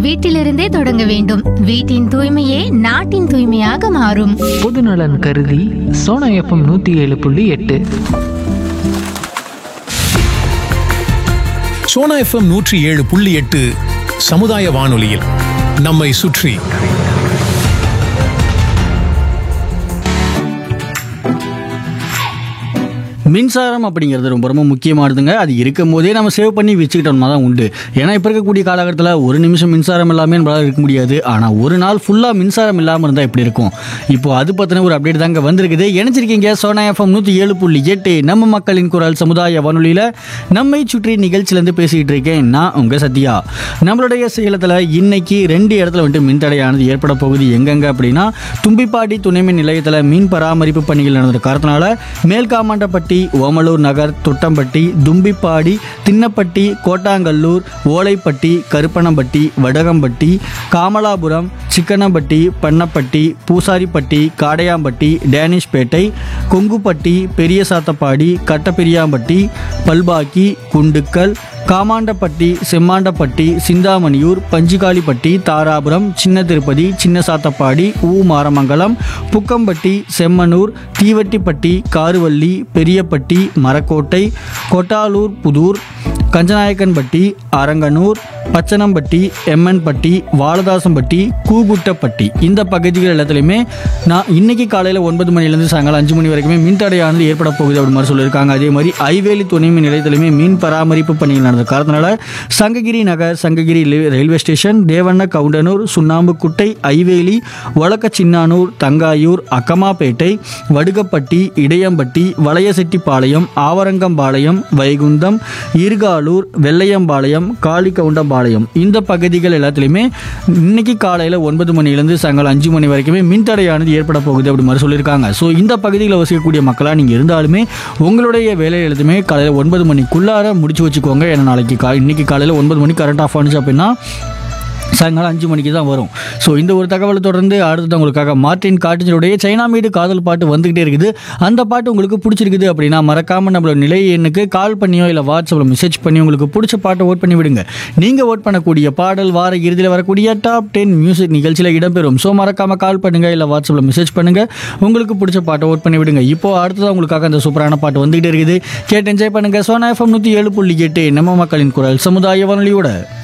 வீட்டிலிருந்தே தொடங்க வேண்டும் வீட்டின் தூய்மையே நாட்டின் தூய்மையாக மாறும் பொதுநலன் கருதி சோனா எஃப்எம் நூற்றி ஏழு புள்ளி எட்டு சோனா எஃப்எம் நூற்றி ஏழு புள்ளி எட்டு சமுதாய வானொலியில் நம்மை சுற்றி மின்சாரம் அப்படிங்கிறது ரொம்ப ரொம்ப முக்கியமானதுங்க அது இருக்கும் போதே நம்ம சேவ் பண்ணி வச்சுக்கிட்டோம்னா தான் உண்டு ஏன்னா இப்போ இருக்கக்கூடிய காலகட்டத்தில் ஒரு நிமிஷம் மின்சாரம் இல்லாமல் நம்மளால இருக்க முடியாது ஆனால் ஒரு நாள் ஃபுல்லாக மின்சாரம் இல்லாமல் இருந்தால் எப்படி இருக்கும் இப்போ அது பற்றின ஒரு அப்டேட் தாங்க வந்திருக்குது இணைச்சிருக்கீங்க சோனா எஃப்எம் நூற்றி ஏழு புள்ளி எட்டு நம்ம மக்களின் குரல் சமுதாய வானொலியில் நம்மை சுற்றி நிகழ்ச்சியிலேருந்து பேசிக்கிட்டு இருக்கேன் நான் உங்கள் சத்யா நம்மளுடைய சேலத்தில் இன்னைக்கு ரெண்டு இடத்துல வந்துட்டு மின்தடையானது ஏற்பட போகுது எங்கெங்க அப்படின்னா தும்பிப்பாடி துணைமின் நிலையத்தில் மீன் பராமரிப்பு பணிகள் நடந்த காரணத்தினால மேல்காமாண்டப்பட்டி ஓமலூர் நகர் தொட்டம்பட்டி தும்பிப்பாடி தின்னப்பட்டி கோட்டாங்கல்லூர் ஓலைப்பட்டி கருப்பணம்பட்டி வடகம்பட்டி காமலாபுரம் சிக்கனம்பட்டி பண்ணப்பட்டி பூசாரிப்பட்டி காடையாம்பட்டி டேனிஷ்பேட்டை கொங்குப்பட்டி பெரிய சாத்தப்பாடி கட்டபெரியாம்பட்டி பல்பாக்கி குண்டுக்கல் காமாண்டப்பட்டி செம்மாண்டப்பட்டி சிந்தாமணியூர் பஞ்சுகாலிப்பட்டி தாராபுரம் சின்ன திருப்பதி சின்ன சாத்தப்பாடி ஊ மாரமங்கலம் புக்கம்பட்டி செம்மனூர் தீவட்டிப்பட்டி காருவள்ளி பெரியப்பட்டி மரக்கோட்டை கொட்டாலூர் புதூர் கஞ்சநாயக்கன்பட்டி அரங்கனூர் பச்சனம்பட்டி எம்மன்பட்டி வாலதாசம்பட்டி கூகுட்டப்பட்டி இந்த பகுதிகள் எல்லாத்துலேயுமே நான் இன்னைக்கு காலையில் ஒன்பது மணிலேருந்து சாயங்காலம் அஞ்சு மணி வரைக்குமே மின்தடையானது ஏற்பட போகுது அப்படி மாதிரி சொல்லியிருக்காங்க அதே மாதிரி ஐவேலி துணை மின் நிலையத்திலுமே மீன் பராமரிப்பு பணிகள் நடந்த காரணத்தினால சங்ககிரி நகர் சங்ககிரி லே- ரயில்வே ஸ்டேஷன் தேவண்ண கவுண்டனூர் சுண்ணாம்புக்குட்டை ஐவேலி ஒலக்க சின்னானூர் தங்காயூர் அக்கமாப்பேட்டை வடுகப்பட்டி இடையம்பட்டி வளையசெட்டிப்பாளையம் ஆவரங்கம்பாளையம் வைகுந்தம் ஈர்காலூர் வெள்ளையம்பாளையம் காளிகவுண்டம்பாளையம் இந்த பகுதிகள் எல்லாத்துலேயுமே இன்னைக்கு காலையில் ஒன்பது மணிலேருந்து சாயங்காலம் அஞ்சு மணி வரைக்குமே மின்தடையானது ஏற்பட போகுது அப்படி மாதிரி சொல்லியிருக்காங்க ஸோ இந்த பகுதியில் வசிக்கக்கூடிய மக்களாக நீங்கள் இருந்தாலுமே உங்களுடைய வேலை எழுதுமே காலையில் ஒன்பது மணிக்குள்ளார முடிச்சு வச்சுக்கோங்க ஏன்னா நாளைக்கு கா இன்னைக்கு காலையில் ஒன்பது மணிக்கு கரண்ட் ஆஃப் ஆனிச்சு அப்படின்னா சாயங்காலம் அஞ்சு மணிக்கு தான் வரும் ஸோ இந்த ஒரு தகவலை தொடர்ந்து அடுத்தது உங்களுக்காக மார்டின் காட்டினருடைய சைனா மீடு காதல் பாட்டு வந்துகிட்டே இருக்குது அந்த பாட்டு உங்களுக்கு பிடிச்சிருக்குது அப்படின்னா மறக்காம நம்மளோட நிலை எண்ணுக்கு கால் பண்ணியோ இல்லை வாட்ஸ்அப்பில் மெசேஜ் பண்ணி உங்களுக்கு பிடிச்ச பாட்டை ஓட் பண்ணி விடுங்க நீங்கள் ஓட் பண்ணக்கூடிய பாடல் வார இறுதியில் வரக்கூடிய டாப் டென் மியூசிக் நிகழ்ச்சியில் இடம்பெறும் ஸோ மறக்காம கால் பண்ணுங்க இல்லை வாட்ஸ்அப்பில் மெசேஜ் பண்ணுங்க உங்களுக்கு பிடிச்ச பாட்டை ஓட் பண்ணி விடுங்க இப்போ அடுத்தது உங்களுக்காக அந்த சூப்பரான பாட்டு வந்துகிட்டே இருக்குது கேட்டு என்ஜாய் பண்ணுங்க சோனா எஃப்எம் நூற்றி ஏழு புள்ளி எட்டு நம்ம மக்களின் குரல் சமுதாய வானொலியோட